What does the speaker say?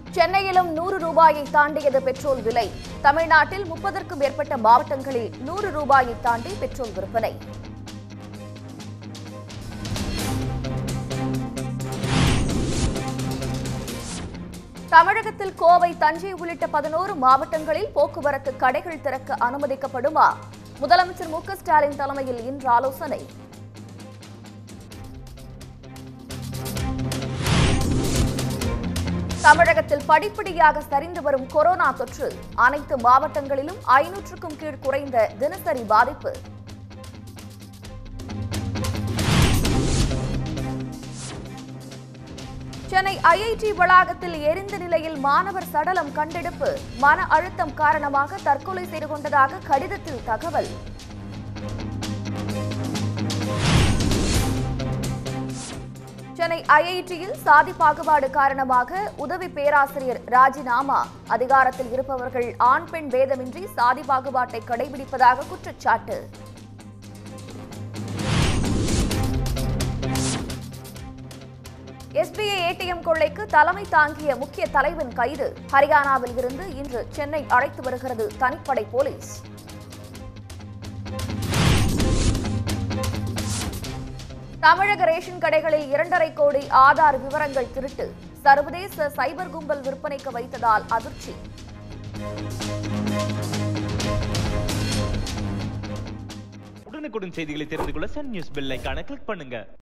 சென்னையிலும் நூறு ரூபாயை தாண்டியது பெட்ரோல் விலை தமிழ்நாட்டில் முப்பதற்கும் மேற்பட்ட மாவட்டங்களில் நூறு ரூபாயை தாண்டி பெட்ரோல் விற்பனை தமிழகத்தில் கோவை தஞ்சை உள்ளிட்ட பதினோரு மாவட்டங்களில் போக்குவரத்து கடைகள் திறக்க அனுமதிக்கப்படுமா முதலமைச்சர் மு க ஸ்டாலின் தலைமையில் இன்று ஆலோசனை தமிழகத்தில் படிப்படியாக சரிந்து வரும் கொரோனா தொற்று அனைத்து மாவட்டங்களிலும் ஐநூற்றுக்கும் கீழ் குறைந்த தினசரி பாதிப்பு சென்னை ஐஐடி வளாகத்தில் எரிந்த நிலையில் மாணவர் சடலம் கண்டெடுப்பு மன அழுத்தம் காரணமாக தற்கொலை செய்து கொண்டதாக கடிதத்தில் தகவல் சென்னை ஐஐடியில் சாதி பாகுபாடு காரணமாக உதவி பேராசிரியர் ராஜினாமா அதிகாரத்தில் இருப்பவர்கள் ஆண் பெண் பேதமின்றி சாதி பாகுபாட்டை கடைபிடிப்பதாக குற்றச்சாட்டு எஸ்பிஐ ஏடிஎம் கொள்ளைக்கு தலைமை தாங்கிய முக்கிய தலைவன் கைது ஹரியானாவில் இருந்து இன்று சென்னை அழைத்து வருகிறது தனிப்படை போலீஸ் தமிழக ரேஷன் கடைகளில் இரண்டரை கோடி ஆதார் விவரங்கள் திருட்டு சர்வதேச சைபர் கும்பல் விற்பனைக்கு வைத்ததால் அதிர்ச்சி உடனுக்குடன் செய்திகளை தெரிந்து கொள்ள சன் நியூஸ் பெல் ஐகானை கிளிக் பண்ணுங்க